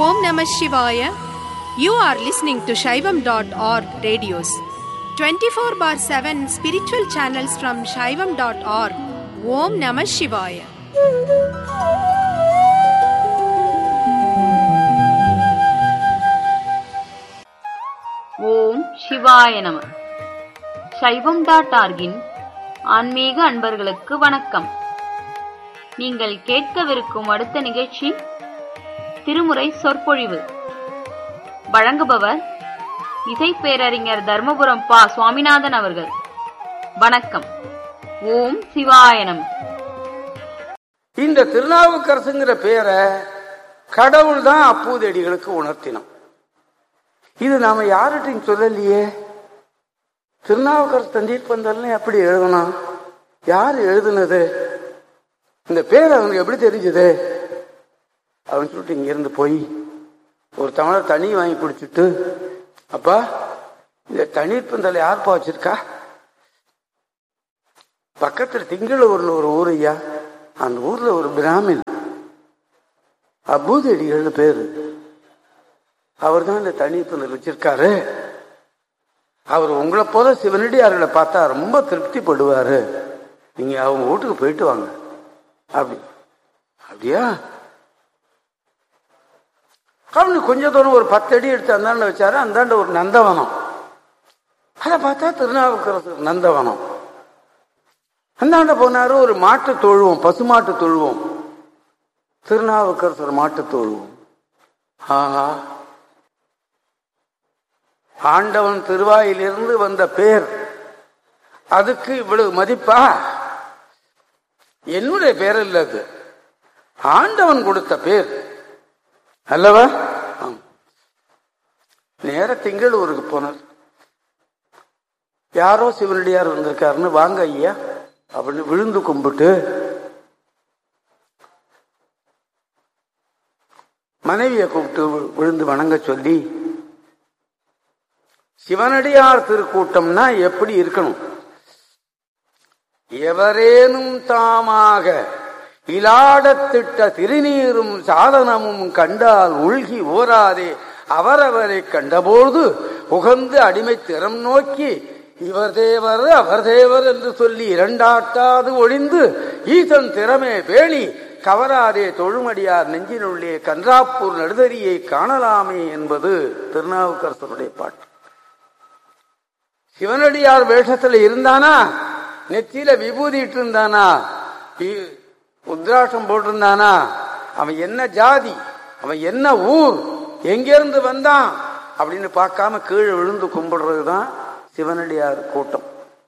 Om Namah Shivaya. You are listening to Shaivam.org radios. 24 bar 7 spiritual channels from Shaivam.org. Om Namah Shivaya. ஓம் சிவாய நம சைவம் dot ஆர்கின் ஆன்மீக அன்பர்களுக்கு வணக்கம் நீங்கள் கேட்கவிருக்கும் அடுத்த நிகழ்ச்சி திருமுறை சொற்பொழிவு வழங்குபவர் இசை பேரறிஞர் தர்மபுரம் பா சுவாமிநாதன் அவர்கள் வணக்கம் ஓம் சிவாய நம இந்த திருநாவுக்கரசுங்கிற பேரை கடவுள் தான் அப்பூதடிகளுக்கு உணர்த்தினோம் இது நாம யார்கிட்டையும் சொல்லலையே திருநாவுக்கரசு தண்ணீர் பந்தல்னு எப்படி எழுதணும் யார் எழுதுனது இந்த பேர் அவனுக்கு எப்படி தெரிஞ்சது அப்படின்னு சொல்லிட்டு இங்கிருந்து போய் ஒரு தமிழர் தண்ணி வாங்கி குடிச்சிட்டு அப்பா இந்த தண்ணீர் பந்தல் யார்ப்பா வச்சிருக்கா பக்கத்துல திங்களூர்ல ஒரு ஊர் ஐயா அந்த ஊர்ல ஒரு பிராமின் அபூதடிகள்னு பேரு அவர் தான் இந்த தண்ணீர் பந்தல் வச்சிருக்காரு அவர் உங்களை போல சிவனடியார்களை பார்த்தா ரொம்ப திருப்திப்படுவாரு நீங்க அவங்க வீட்டுக்கு போயிட்டு வாங்க அப்படி அப்படியா அவனு கொஞ்ச தூரம் ஒரு பத்து அடி எடுத்து அந்தாண்ட வச்சாரு அந்தாண்ட ஒரு நந்தவனம் அதை பார்த்தா திருநாவுக்கரசு நந்தவனம் அந்தாண்ட போனாரு ஒரு மாட்டு தொழுவோம் பசுமாட்டு தொழுவோம் திருநாவுக்கரசர் மாட்டு தொழுவோம் ஆஹா ஆண்டவன் திருவாயிலிருந்து வந்த பேர் அதுக்கு இவ்வளவு மதிப்பா என்னுடைய பேர் இல்ல அது ஆண்டவன் கொடுத்த பேர் அல்லவா ஆம். நேர திங்களூருக்கு போனார் யாரோ சிவனடியார் வந்திருக்காருன்னு வாங்க ஐயா அப்படின்னு விழுந்து கும்பிட்டு மனைவியை கூப்பிட்டு வி- விழுந்து வணங்க சொல்லி சிவனடியார் திருக்கூட்டம்னா எப்படி இருக்கணும் எவரேனும் தாமாக இலாடத்திட்ட திருநீரும் சாதனமும் கண்டால் உள்கி ஓராதே அவரவரை கண்டபோது உகந்து அடிமை திறம் நோக்கி இவர் தேவர் அவர் தேவர் என்று சொல்லி இரண்டாட்டாது ஒழிந்து ஈசன் திறமே பேணி கவராதே தொழுமடியார் நெஞ்சினுள்ளே கன்றாப்பூர் நடுதறியை காணலாமே என்பது திருநாவுக்கரசருடைய பாட்டு சிவனடியார் வேஷத்துல இருந்தானா நெத்தியில விபூதி இட்டு இருந்தானா இ- உத்ராட்சம் போட்டிருந்தானா அவன் என்ன ஜாதி அவன் என்ன ஊர் எங்கிருந்து வந்தான் அப்படின்னு பார்க்காம கீழே விழுந்து கும்பிடுறதுதான் சிவனடியார் கூட்டம்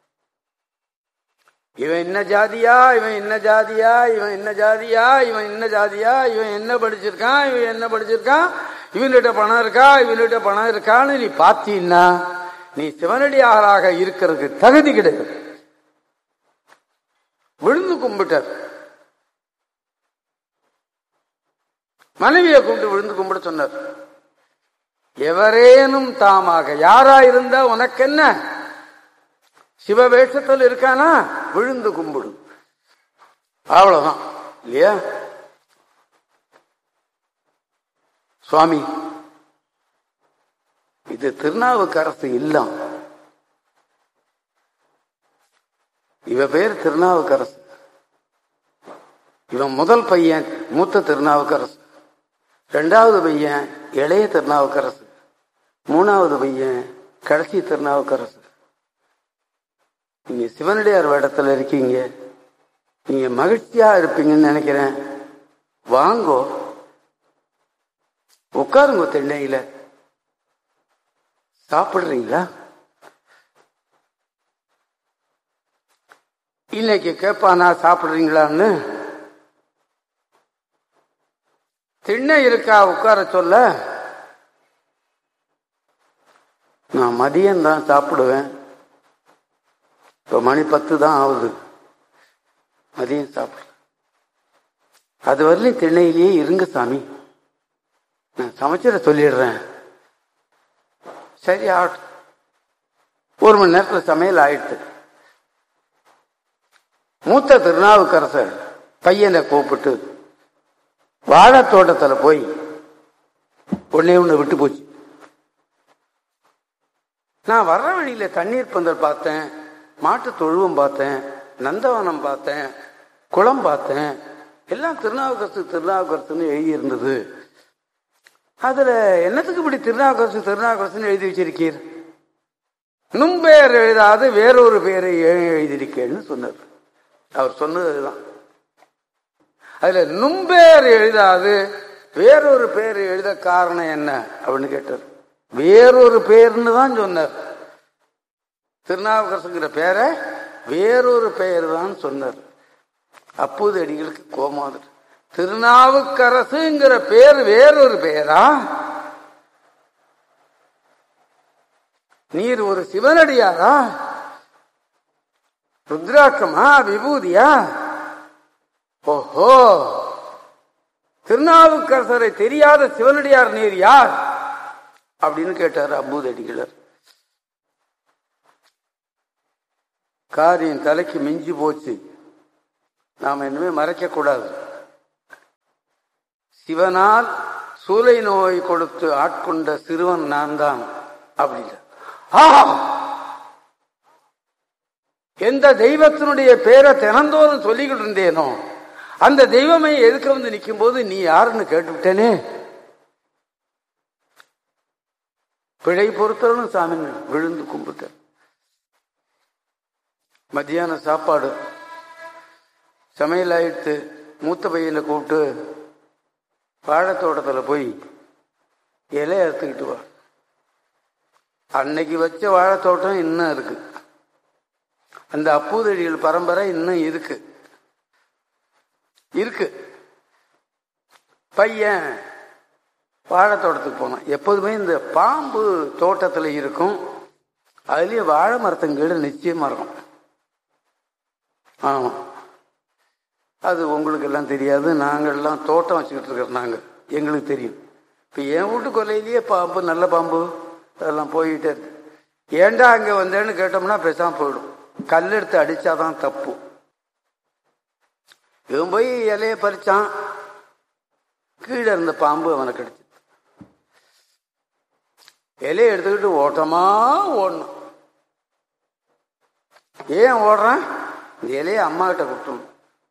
இவன் என்ன ஜாதியா இவன் என்ன ஜாதியா இவன் என்ன ஜாதியா இவன் என்ன ஜாதியா இவன் என்ன படிச்சிருக்கான் இவன் என்ன படிச்சிருக்கான் இவன்கிட்ட பணம் இருக்கா இவன்கிட்ட பணம் இருக்கான்னு நீ பார்த்தீன்னா நீ சிவனடியாராக இருக்கிறதுக்கு தகுதி கிடையாது விழுந்து கும்பிட்டார் மனைவியை கூப்பிட்டு விழுந்து கும்பிட சொன்னார் எவரேனும் தாமாக யாரா இருந்தா உனக்கு என்ன சிவவேஷத்தில் இருக்கானா விழுந்து கும்பிடு அவ்வளவுதான் இல்லையா சுவாமி இது திருநாவுக்கரசு இல்லம் இவ பேர் திருநாவுக்கரசு இவன் முதல் பையன் மூத்த திருநாவுக்கரசு ரெண்டாவது பையன் இளைய திருநாவுக்கரசு மூணாவது பையன் கடைசி திருநாவுக்கரசு நீங்க சிவனடியார் வேடத்துல இருக்கீங்க நீங்க மகிழ்ச்சியா இருப்பீங்கன்னு நினைக்கிறேன் வாங்கோ உட்காருங்க தென்னையில சாப்பிடுறீங்களா இன்னைக்கு கேட்பானா சாப்பிடுறீங்களான்னு திண்ணை இருக்கா உட்கார சொல்ல நான் மதியம் தான் சாப்பிடுவேன் இப்போ மணி பத்து தான் ஆகுது மதியம் சாப்பிடு அது வரலையும் திண்ணையிலேயே இருங்க சாமி நான் சமைச்சிட சொல்லிடுறேன் சரி ஆகட்டும் ஒரு மணி நேரத்தில் சமையல் ஆயிடுச்சு மூத்த திருநாவுக்கரசர் பையனை கூப்பிட்டு வாழைத்தோட்டத்தில் போய் ஒன்னே ஒன்று விட்டு போச்சு நான் வர்ற வழியில தண்ணீர் பந்தல் பார்த்தேன் மாட்டு தொழுவம் பார்த்தேன் நந்தவனம் பார்த்தேன் குளம் பார்த்தேன் எல்லாம் திருநாவுக்கரசு திருநாவுக்கரசுன்னு எழுதி இருந்தது அதுல என்னத்துக்கு இப்படி திருநாவுக்கரசு திருநாவுக்கரசுன்னு எழுதி வச்சிருக்கீர் நும்பெயர் எழுதாது வேறொரு பெயரை ஏன் எழுதியிருக்கேன்னு சொன்னார் அவர் சொன்னதுதான் அதுல நும்பெயர் எழுதாது வேறொரு பெயர் எழுத காரணம் என்ன அப்படின்னு கேட்டார் வேறொரு பெயர்னு தான் சொன்னார் திருநாவுக்கரசுங்கிற பேரை வேறொரு பெயர் தான் சொன்னார் அப்போது அடிகளுக்கு கோமாது திருநாவுக்கரசுங்கிற பேர் வேறொரு பெயரா நீர் ஒரு சிவனடியாரா ருத்ராட்சமா விபூதியா ஓஹோ திருநாவுக்கரசரை தெரியாத சிவனடியார் நீர் யார் அப்படின்னு கேட்டார் அபூதடிகளர் காரியம் தலைக்கு மிஞ்சி போச்சு நாம் இனிமே மறைக்க கூடாது சிவனால் சூளை நோய் கொடுத்து ஆட்கொண்ட சிறுவன் நான் தான் அப்படின்ற எந்த தெய்வத்தினுடைய பேரை தினந்தோறும் சொல்லிக்கிட்டு இருந்தேனோ அந்த தெய்வமே எதுக்க வந்து நிற்கும் போது நீ யாருன்னு கேட்டுவிட்டேனே பிழை பொறுத்தவனும் சாமி விழுந்து கும்பிட்ட மத்தியான சாப்பாடு சமையல் ஆயிடுத்து மூத்த பையனை கூப்பிட்டு வாழைத்தோட்டத்தில் போய் இலை அறுத்துக்கிட்டு வா அன்னைக்கு வச்ச வாழைத்தோட்டம் இன்னும் இருக்கு அந்த அப்பூதடிகள் பரம்பரை இன்னும் இருக்கு இருக்கு பையன் வாழைத்தோட்டத்துக்கு போனான் எப்போதுமே இந்த பாம்பு தோட்டத்தில் இருக்கும் அதுலேயே வாழை மரத்தங்கீடு நிச்சயமா இருக்கும் ஆமாம் அது உங்களுக்கு எல்லாம் தெரியாது நாங்கள்லாம் தோட்டம் வச்சுக்கிட்டு இருக்கிறோம் நாங்கள் எங்களுக்கு தெரியும் இப்போ என் வீட்டு கொல்லையிலேயே பாம்பு நல்ல பாம்பு அதெல்லாம் போயிட்டே இருக்கு ஏண்டா அங்கே வந்தேன்னு கேட்டோம்னா பேசாமல் போயிடும் கல் எடுத்து அடிச்சாதான் தப்பு இவன் போய் இலைய பறிச்சான் கீழே இருந்த பாம்பு அவனை கடிச்சு இலையை எடுத்துக்கிட்டு ஓட்டமா ஓடணும் ஏன் ஓடுறான் இந்த இலையை அம்மா கிட்ட கொடுத்தணும்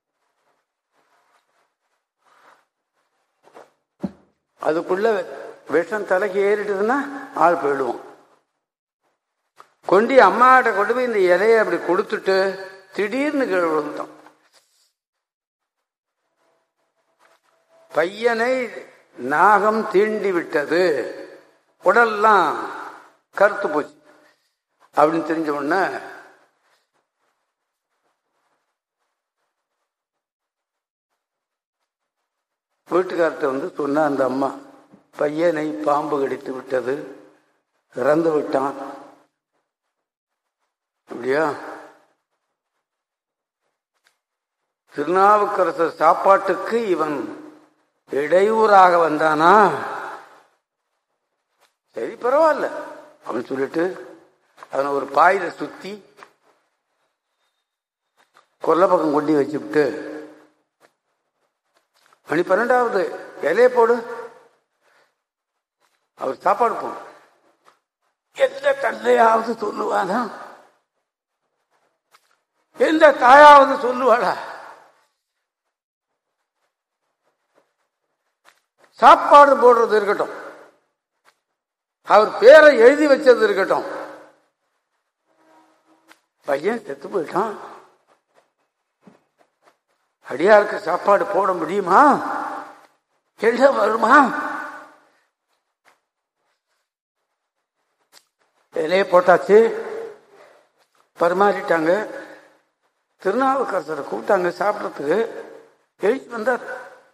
அதுக்குள்ள விஷம் தலைக்கு ஏறிட்டுதுன்னா ஆள் போயிடுவோம் கொண்டு அம்மாட்ட கொண்டு போய் இந்த இலையை அப்படி கொடுத்துட்டு திடீர்னு கீழே விழுந்துட்டோம் பையனை நாகம் தீண்டி விட்டது உடல்லாம் கருத்து போச்சு அப்படின்னு தெரிஞ்ச உடனே வீட்டுக்கார்ட்ட வந்து சொன்ன அந்த அம்மா பையனை பாம்பு கடித்து விட்டது இறந்து விட்டான் அப்படியா திருநாவுக்கரசர் சாப்பாட்டுக்கு இவன் இடையூறாக வந்தானா சரி பரவாயில்ல அப்படின்னு சொல்லிட்டு அவனை ஒரு பாயில சுத்தி கொல்ல பக்கம் கொண்டு வச்சுவிட்டு மணி பன்னெண்டாவது இலைய போடு அவர் சாப்பாடு போடு எந்த தந்தையாவது சொல்லுவானா எந்த தாயாவது சொல்லுவாளா சாப்பாடு போடுறது இருக்கட்டும் அவர் பேரை எழுதி வச்சது இருக்கட்டும் பையன் செத்து போயிட்டான் அடியாருக்கு சாப்பாடு போட முடியுமா எழுத வருமா இலையை போட்டாச்சு பரிமாறிட்டாங்க திருநாவுக்கரசரை கூப்பிட்டாங்க சாப்பிட்றதுக்கு எழுதி வந்தார்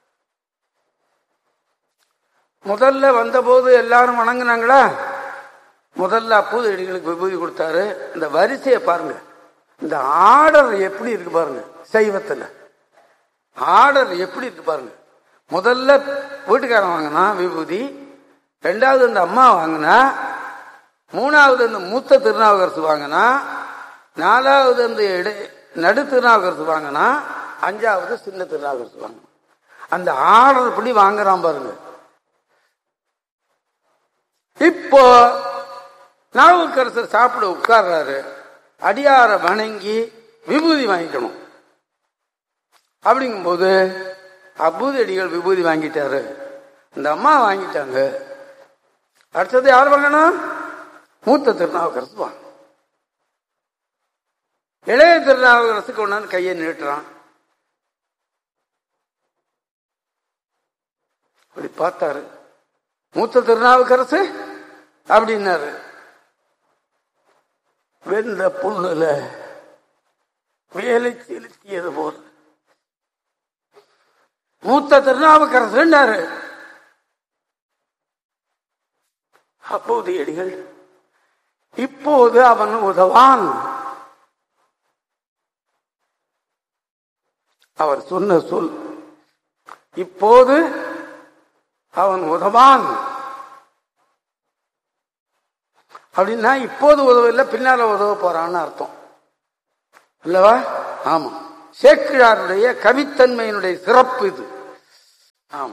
முதல்ல வந்தபோது எல்லாரும் வணங்குனாங்களா முதல்ல அப்போது எடிகளுக்கு விபூதி கொடுத்தாரு இந்த வரிசையை பாருங்க இந்த ஆர்டர் எப்படி இருக்கு பாருங்க சைவத்துல ஆர்டர் எப்படி இருக்கு பாருங்க முதல்ல வீட்டுக்காரன் வாங்கினா விபூதி ரெண்டாவது இந்த அம்மா வாங்கினா மூணாவது இந்த மூத்த திருநாவுக்கரசு வாங்கினா நாலாவது இந்த இடை நடு திருநாவுக்கரசு வாங்கினா அஞ்சாவது சின்ன திருநாவுக்கரசு வாங்கினா அந்த ஆர்டர் படி வாங்குறான் பாருங்க இப்போ நாவுக்கரசர் சாப்பிட உட்கார்றாரு அடியார வணங்கி விபூதி வாங்கிக்கணும் அப்படிங்கும்போது அபூதி அடிகள் விபூதி வாங்கிட்டாரு இந்த அம்மா வாங்கிட்டாங்க அடுத்தது யார் வாங்கணும் மூத்த திருநாவுக்கரசு வாங்க இளைய திருநாவுக்கரசுக்கு கொண்டாந்து கையை நீட்டுறான் அப்படி பார்த்தாரு மூத்த திருநாவுக்கரசு அப்படின்னாரு வெந்த புல்லுல வேலை செலுத்தியது போல் மூத்த திருநாவுக்கரசுன்னாரு அப்போது எடிகள் இப்போது அவன் உதவான் அவர் சொன்ன சொல் இப்போது அவன் உதவான் அப்படின்னா இப்போது உதவவில்லை பின்னால உதவ போறான்னு அர்த்தம் அல்லவா ஆமா சேக்கிழாருடைய கவித்தன்மையினுடைய சிறப்பு இது ஆமா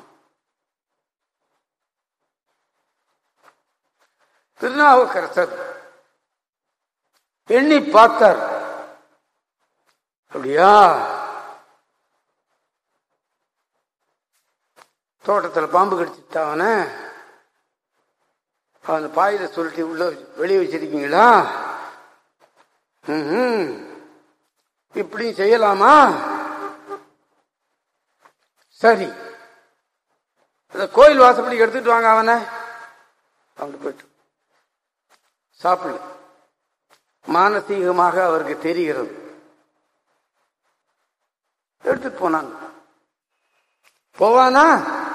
திருநாவுக்கரசர் எண்ணி பார்த்தார் அப்படியா தோட்டத்தில் பாம்பு கடிச்சிட்டா அவனை அவன் பாயில சொல்லிட்டு உள்ள வெளியே வச்சிருக்கீங்களா ம்ஹும். இப்படியும் செய்யலாமா சரி அந்த கோயில் வாசப்படி எடுத்துட்டு வாங்க அவனை அவன் போயிட்டு சாப்பிடல மானசீகமாக அவருக்கு தெரிகிறது எடுத்துட்டு போனாங்க போவானா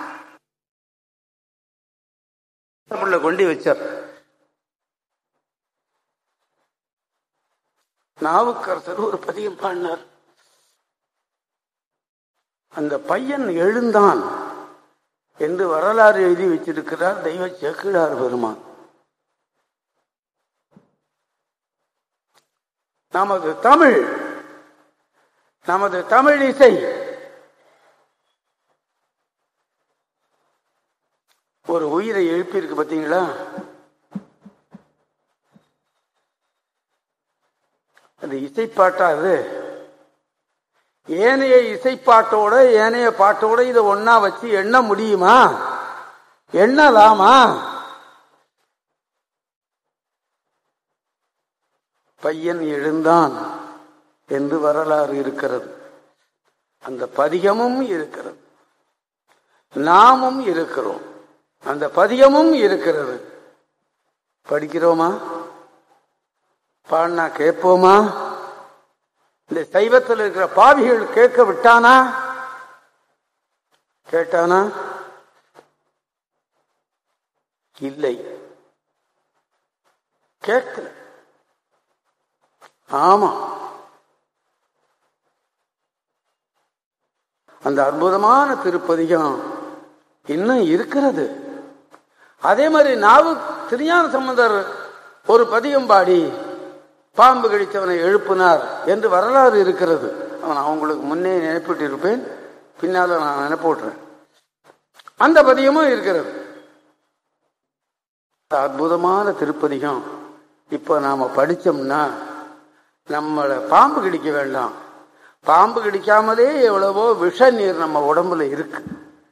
சாப்பிடல கொண்டு வச்சார் நாவுக்கரசர் ஒரு பதியம் பாடினார் அந்த பையன் எழுந்தான் என்று வரலாறு எழுதி வச்சிருக்கிறார் தெய்வ சேக்கிழார் பெருமான் நமது தமிழ் நமது தமிழ் இசை ஒரு உயிரை எழுப்பியிருக்கு பார்த்தீங்களா அது இசைப்பாட்டா அது ஏனைய இசைப்பாட்டோட ஏனைய பாட்டோட இதை ஒன்னா வச்சு எண்ண முடியுமா எண்ணலாமா பையன் எழுந்தான் என்று வரலாறு இருக்கிறது அந்த பதிகமும் இருக்கிறது நாமும் இருக்கிறோம் அந்த பதியமும் இருக்கிறது படிக்கிறோமா பாடினா கேட்போமா இந்த சைவத்தில் இருக்கிற பாவிகள் கேட்க விட்டானா கேட்டானா இல்லை கேட்கல ஆமா அந்த அற்புதமான திருப்பதிகம் இன்னும் இருக்கிறது அதே மாதிரி நாவு திருஞான சம்பந்தர் ஒரு பதிகம் பாடி பாம்பு கடித்தவனை எழுப்பினார் என்று வரலாறு இருக்கிறது நான் அவங்களுக்கு முன்னே நினைப்பிட்டு இருப்பேன் பின்னால நான் நினைப்போட்டுறேன் அந்த பதியமும் இருக்கிறது அற்புதமான திருப்பதிகம் இப்ப நாம படிச்சோம்னா நம்மளை பாம்பு கடிக்க வேண்டாம் பாம்பு கடிக்காமலே எவ்வளவோ விஷ நீர் நம்ம உடம்புல இருக்கு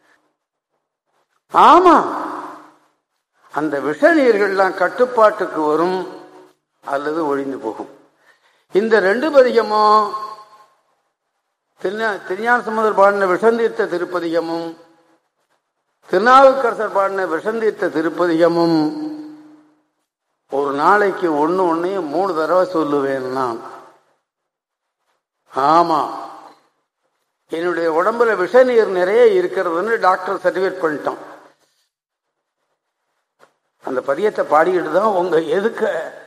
ஆமா அந்த விஷ நீர்கள்லாம் கட்டுப்பாட்டுக்கு வரும் அல்லது ஒழிந்து போகும் இந்த ரெண்டு பதிகமும் திருஞா திருஞான சம்பந்தர் பாடின விஷந்தீர்த்த திருப்பதிகமும் திருநாவுக்கரசர் பாடின விஷந்தீர்த்த திருப்பதிகமும் ஒரு நாளைக்கு ஒன்னு ஒன்னையும் மூணு தடவை சொல்லுவேன் நான் ஆமா என்னுடைய உடம்புல விஷநீர் நிறைய இருக்கிறதுன்னு டாக்டர் சர்டிஃபிகேட் பண்ணிட்டோம் அந்த பதியத்தை பாடிக்கிட்டு தான் உங்க எதுக்க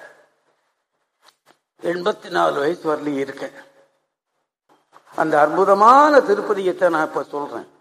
எண்பத்தி நாலு வயசு வரலையும் இருக்கேன் அந்த அற்புதமான திருப்பதியத்தை நான் இப்ப சொல்றேன்